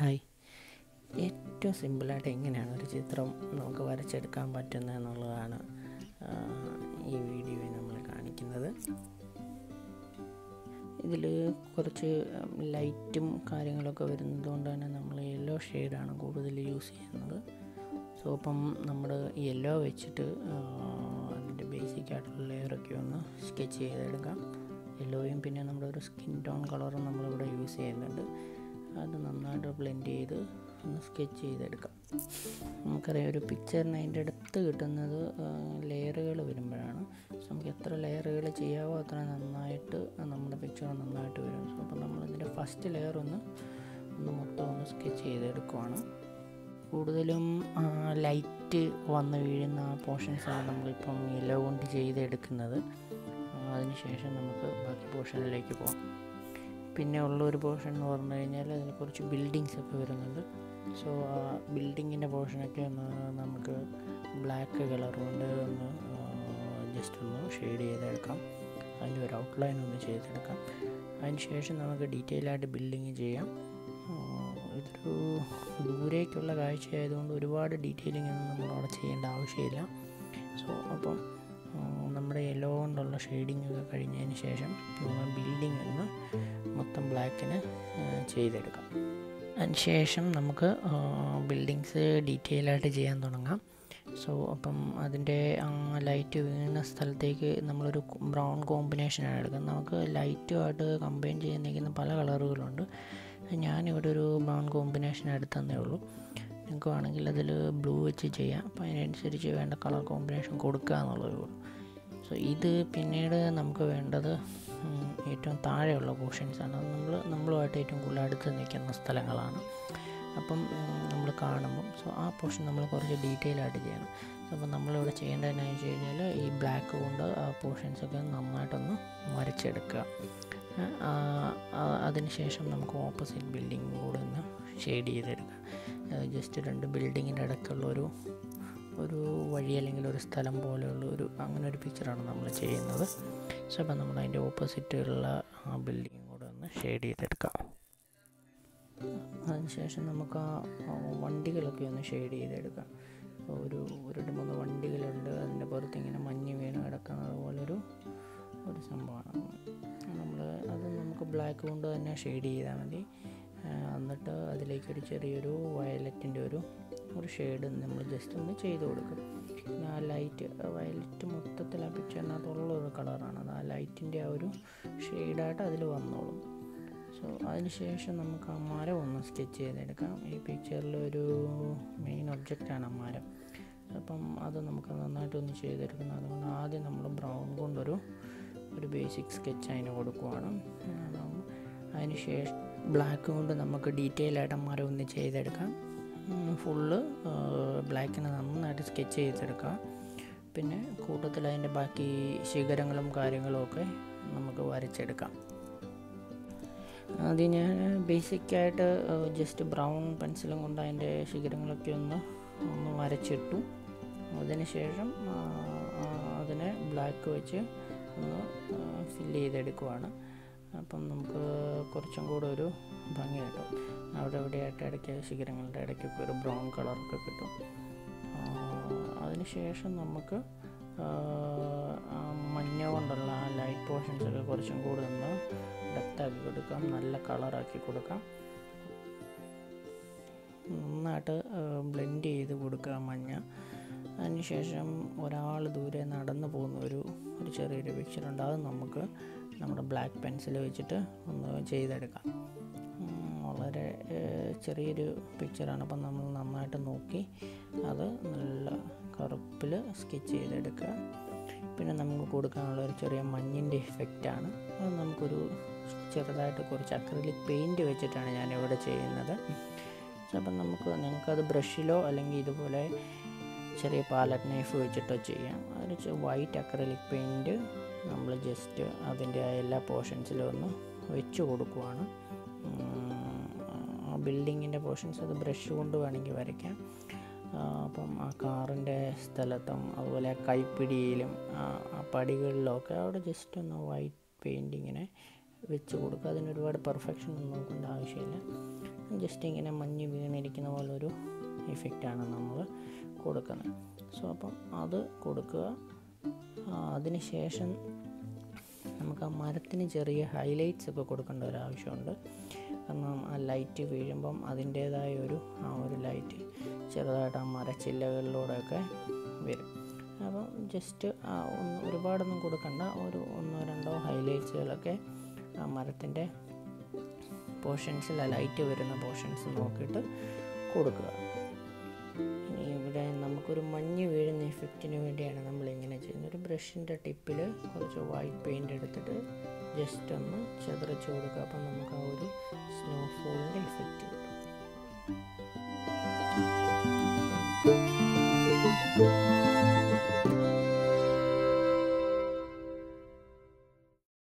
hi ഏറ്റവും സിമ്പിളായിട്ട് എങ്ങനെയാണ് ഒരു ചിത്രം നമുക്ക് വരച്ചെടുക്കാൻ പറ്റുന്നത് എന്നുള്ളതാണ് ആ, ഈ വീഡിയോയിൽ നമ്മൾ കാണിക്കുന്നത് ഇതിൽ കുറച്ച് ലൈറ്റും കാര്യങ്ങളൊക്കെ വരുന്നത് കൊണ്ട് തന്നെ നമ്മൾ യെല്ലോ ഷെയ്ഡാണ് കൂടുതൽ യൂസ് ചെയ്യുന്നത് സോ അപ്പം നമ്മൾ യെല്ലോ വെച്ചിട്ട് ആ, അതിൻ്റെ ബേസിക് ആയിട്ടുള്ള ലെയറൊക്കെ ഒന്ന് സ്കെച്ച് ചെയ്തെടുക്കാം യെല്ലോയും പിന്നെ നമ്മുടെ ഒരു സ്കിൻ ടോൺ കളറും നമ്മളിവിടെ യൂസ് ചെയ്യുന്നുണ്ട് അത് നന്നായിട്ട് ബ്ലെൻഡ് ചെയ്ത് ഒന്ന് സ്കെച്ച് ചെയ്തെടുക്കാം നമുക്കറിയാം ഒരു പിക്ചറിന് അതിൻ്റെ അടുത്ത് കിട്ടുന്നത് ലെയറുകൾ വരുമ്പോഴാണ് സോ നമുക്ക് എത്ര ലെയറുകൾ ചെയ്യാവോ അത്ര നന്നായിട്ട് നമ്മുടെ പിക്ചർ നന്നായിട്ട് വരും സോ അപ്പോൾ നമ്മളിതിൻ്റെ ഫസ്റ്റ് ലെയർ ഒന്ന് ഒന്ന് മൊത്തം ഒന്ന് സ്കെച്ച് ചെയ്തെടുക്കുവാണ് കൂടുതലും ലൈറ്റ് വന്ന് വീഴുന്ന ആ പോർഷൻസാണ് നമ്മളിപ്പം യെല്ലോ കൊണ്ട് ചെയ്തെടുക്കുന്നത് ആ, അതിനുശേഷം നമുക്ക് ബാക്കി പോർഷനിലേക്ക് പോകാം പിന്നെ ഉള്ള ഒരു പോർഷൻ എന്ന് പറഞ്ഞു കഴിഞ്ഞാൽ അതിൽ കുറച്ച് ബിൽഡിങ്സ് ഒക്കെ വരുന്നുണ്ട് സോ ആ ബിൽഡിങ്ങിൻ്റെ പോർഷനൊക്കെ ഒന്ന് നമുക്ക് ബ്ലാക്ക് കളർ കൊണ്ട് ഒന്ന് ജസ്റ്റ് ഒന്ന് ഷെയ്ഡ് ചെയ്തെടുക്കാം അതിൻ്റെ ഒരു ഔട്ട്ലൈൻ ഒന്ന് ചെയ്തെടുക്കാം അതിന് ശേഷം നമുക്ക് ഡീറ്റെയിൽ ആയിട്ട് ബിൽഡിങ് ചെയ്യാം ആ, ഇതൊരു ദൂരേക്കുള്ള കാഴ്ച ആയതുകൊണ്ട് ഒരുപാട് ഡീറ്റെയിലിംഗ് ഒന്നും നമ്മളവിടെ ചെയ്യേണ്ട ആവശ്യമില്ല സോ അപ്പം ആ, നമ്മുടെ യെല്ലോ കൊണ്ടുള്ള ഷെയ്ഡിങ് ഒക്കെ കഴിഞ്ഞതിന് ശേഷം നമ്മൾ ബിൽഡിംഗ് ഒന്ന് മൊത്തം ബ്ലാക്കിന് ചെയ്തെടുക്കാം അതിന് ശേഷം നമുക്ക് ബിൽഡിങ്സ് ഡീറ്റെയിൽ ആയിട്ട് ചെയ്യാൻ തുടങ്ങാം സോ അപ്പം അതിൻ്റെ ലൈറ്റ് വീണ സ്ഥലത്തേക്ക് നമ്മളൊരു ബ്രൗൺ കോമ്പിനേഷനാണ് എടുക്കുന്നത് നമുക്ക് ലൈറ്റുമായിട്ട് കമ്പൈൻ ചെയ്ത് നിൽക്കുന്ന പല കളറുകളുണ്ട് ഞാനിവിടെ ഒരു ബ്രൗൺ കോമ്പിനേഷൻ എടുത്തന്നേ ഉള്ളൂ നിങ്ങൾക്ക് വേണമെങ്കിൽ അതിൽ ബ്ലൂ വെച്ച് ചെയ്യാം അപ്പോൾ അതിനനുസരിച്ച് വേണ്ട കളർ കോമ്പിനേഷൻ കൊടുക്കുക എന്നുള്ളതേ ഉള്ളൂ സോ ഇത് പിന്നീട് നമുക്ക് വേണ്ടത് ഉം, ഏറ്റവും താഴെയുള്ള പോർഷൻസാണ് അത് നമ്മൾ നമ്മളുമായിട്ട് ഏറ്റവും കൂടുതൽ അടുത്ത് നിൽക്കുന്ന സ്ഥലങ്ങളാണ് അപ്പം നമ്മൾ കാണുമ്പം സോ ആ പോർഷൻ നമ്മൾ കുറച്ച് ഡീറ്റെയിൽ ആയിട്ട് ചെയ്യണം അപ്പം നമ്മളിവിടെ ചെയ്യേണ്ടതെന്ന് വെച്ച് കഴിഞ്ഞാൽ ഈ ബ്ലാക്ക് കൊണ്ട് ആ പോർഷൻസൊക്കെ നന്നായിട്ടൊന്ന് വരച്ചെടുക്കുക ആ, ആ, അതിനുശേഷം നമുക്ക് ഓപ്പോസിറ്റ് ബിൽഡിംഗ് കൂടെ ഒന്ന് ഷെയ്ഡ് ചെയ്തെടുക്കുക ജസ്റ്റ് രണ്ട് ബിൽഡിങ്ങിൻ്റെ ഇടയ്ക്കുള്ള ഒരു ഒരു വഴി അല്ലെങ്കിൽ ഒരു സ്ഥലം പോലെയുള്ള ഒരു അങ്ങനെ ഒരു പിക്ചറാണ് നമ്മൾ ചെയ്യുന്നത് സോ അപ്പം നമ്മൾ അതിൻ്റെ ഓപ്പോസിറ്റുള്ള ആ ബിൽഡിങ്ങും കൂടെ ഒന്ന് ഷെയ്ഡ് ചെയ്തെടുക്കാം അതിനുശേഷം നമുക്ക് ആ ആ വണ്ടികളൊക്കെ ഒന്ന് ഷെയ്ഡ് ചെയ്തെടുക്കാം അപ്പോൾ ഒരു ഒരു രണ്ട് മൂന്ന് വണ്ടികളുണ്ട് അതിൻ്റെ പുറത്ത് ഇങ്ങനെ മഞ്ഞ് വീണ് കിടക്കുന്നത് പോലൊരു ഒരു സംഭവമാണ് നമ്മൾ അത് നമുക്ക് ബ്ലാക്ക് കൊണ്ട് തന്നെ ഷെയ്ഡ് ചെയ്താൽ മതി ആ, എന്നിട്ട് അതിലേക്ക് ഒരു ചെറിയൊരു വയലറ്റിൻ്റെ ഒരു ഒരു ഷെയ്ഡ് നമ്മൾ ജസ്റ്റ് ഒന്ന് ചെയ്ത് കൊടുക്കും പിന്നെ ആ ലൈറ്റ് വയലറ്റ് മൊത്തത്തിൽ ആ പിക്ചറിനകത്തുള്ള ഒരു കളറാണ് അത് ആ ലൈറ്റിൻ്റെ ആ ഒരു ഷെയ്ഡായിട്ട് അതിൽ വന്നോളും സോ അതിനുശേഷം നമുക്ക് ആ മരം ഒന്ന് സ്കെച്ച് ചെയ്തെടുക്കാം ഈ പിക്ചറിൽ ഒരു മെയിൻ ഒബ്ജക്റ്റാണ് ആ മരം അപ്പം അത് നമുക്ക് നന്നായിട്ടൊന്ന് ചെയ്തെടുക്കണം അതുകൊണ്ട് ആദ്യം നമ്മൾ ബ്രൗൺ കൊണ്ടൊരു ഒരു ബേസിക് സ്കെച്ച് അതിന് കൊടുക്കുവാണ് അതിന് ശേഷം ബ്ലാക്ക് കൊണ്ട് നമുക്ക് ഡീറ്റെയിൽ ആയിട്ട് ആ മരം ഒന്ന് ചെയ്തെടുക്കാം ഫുള്ള് ബ്ലാക്കിന് നന്നായിട്ട് സ്കെച്ച് ചെയ്തെടുക്കാം പിന്നെ കൂട്ടത്തിൽ അതിൻ്റെ ബാക്കി ശിഖരങ്ങളും കാര്യങ്ങളും ഒക്കെ നമുക്ക് വരച്ചെടുക്കാം ആദ്യം ഞാൻ ബേസിക്കായിട്ട് ജസ്റ്റ് ബ്രൗൺ പെൻസിലും കൊണ്ട് അതിൻ്റെ ശിഖരങ്ങളൊക്കെ ഒന്ന് ഒന്ന് വരച്ചിട്ടു അതിനുശേഷം ആ, ആ, അതിനെ ബ്ലാക്ക് വെച്ച് ഒന്ന് ഫില്ല് ചെയ്തെടുക്കുവാണ് അപ്പം നമുക്ക് കുറച്ചും കൂടെ ഒരു ഭംഗി കിട്ടും അവിടെ എവിടെയായിട്ട് ഇടയ്ക്ക് ശിഖരങ്ങളുടെ ഇടയ്ക്കൊക്കെ ഒരു ബ്രൗൺ കളറൊക്കെ കിട്ടും ആ, അതിനുശേഷം നമുക്ക് ആ, ആ മഞ്ഞ കൊണ്ടുള്ള ആ ലൈറ്റ് പോർഷൻസ് ഒക്കെ കുറച്ചും കൂടെ ഒന്ന് ഡെപ്താക്കി കൊടുക്കാം നല്ല കളറാക്കി കൊടുക്കാം നന്നായിട്ട് ബ്ലെൻഡ് ചെയ്ത് കൊടുക്കുക മഞ്ഞ അതിനുശേഷം ഒരാൾ ദൂരെ നടന്നു പോകുന്ന ഒരു ഒരു ചെറിയൊരു പിക്ചർ ഉണ്ട് അത് നമുക്ക് നമ്മുടെ ബ്ലാക്ക് പെൻസിൽ വെച്ചിട്ട് ഒന്ന് ചെയ്തെടുക്കാം ഉം, വളരെ ഏഹ്, ചെറിയൊരു പിക്ചറാണ് അപ്പം നമ്മൾ നന്നായിട്ട് നോക്കി അത് നല്ല കറുപ്പിൽ സ്കെച്ച് ചെയ്തെടുക്കുക പിന്നെ നമുക്ക് കൊടുക്കാനുള്ള ഒരു ചെറിയ മഞ്ഞിൻ്റെ ഇഫക്റ്റാണ് അത് നമുക്കൊരു ചെറുതായിട്ട് കുറച്ച് അക്രലിക് പെയിൻറ്റ് വെച്ചിട്ടാണ് ഞാനിവിടെ ചെയ്യുന്നത് അപ്പം നമുക്ക് നിങ്ങൾക്കത് ബ്രഷിലോ അല്ലെങ്കിൽ ഇതുപോലെ ചെറിയ പാലറ്റ് നൈഫ് വെച്ചിട്ടോ ചെയ്യാം ഒരു വൈറ്റ് അക്രലിക് പെയിൻറ്റ് നമ്മൾ ജസ്റ്റ് അതിൻ്റെ ആ എല്ലാ പോർഷൻസിലും ഒന്ന് വെച്ച് കൊടുക്കുവാണ് ഉം, ആ ബിൽഡിങ്ങിൻ്റെ പോർഷൻസ് അത് ബ്രഷ് കൊണ്ട് വേണമെങ്കിൽ വരയ്ക്കാം ആ, അപ്പം ആ കാറിൻ്റെ സ്ഥലത്തും അതുപോലെ ആ കൈപ്പിടിയിലും ആ ആ പടികളിലൊക്കെ അവിടെ ജസ്റ്റ് ഒന്ന് വൈറ്റ് പെയിൻറ്റ് ഇങ്ങനെ വെച്ച് കൊടുക്കുക അതിന് ഒരുപാട് പെർഫെക്ഷൻ ഒന്നും നോക്കേണ്ട ആവശ്യമില്ല ജസ്റ്റ് ഇങ്ങനെ മഞ്ഞ് വീണിരിക്കുന്ന പോലെ ഒരു ഇഫക്റ്റാണ് നമ്മൾ കൊടുക്കുന്നത് സോ അപ്പം അത് കൊടുക്കുക അതിന് ശേഷം നമുക്ക് ആ മരത്തിന് ചെറിയ ഹൈലൈറ്റ്സ് ഒക്കെ കൊടുക്കേണ്ട ഒരു ആവശ്യമുണ്ട് കാരണം ആ ലൈറ്റ് വീഴുമ്പം അതിൻ്റേതായ ഒരു ആ ഒരു ലൈറ്റ് ചെറുതായിട്ട് ആ മരച്ചില്ലകളിലൂടെയൊക്കെ വരും അപ്പം ജസ്റ്റ് ഒന്ന് ഒരുപാടൊന്നും കൊടുക്കണ്ട ഒരു ഒന്നോ രണ്ടോ ഹൈലൈറ്റ്സുകളൊക്കെ ആ മരത്തിൻ്റെ പോർഷൻസിൽ ആ ലൈറ്റ് വരുന്ന പോർഷൻസ് നോക്കിയിട്ട് കൊടുക്കുക ഇനി ഇവിടെ നമുക്കൊരു മഞ്ഞ് വീഴുന്ന എഫക്റ്റിന് വേണ്ടിയാണ് നമ്മൾ ഇങ്ങനെ ചെയ്യുന്നത് ഒരു ബ്രഷിൻ്റെ ടിപ്പിൽ കുറച്ച് വൈറ്റ് പെയിൻ്റ് എടുത്തിട്ട് ജസ്റ്റ് ഒന്ന് ചെതറിച്ച് കൊടുക്കുക അപ്പം നമുക്ക് ആ ഒരു സ്നോഫോളിൻ്റെ എഫക്റ്റ് കിട്ടും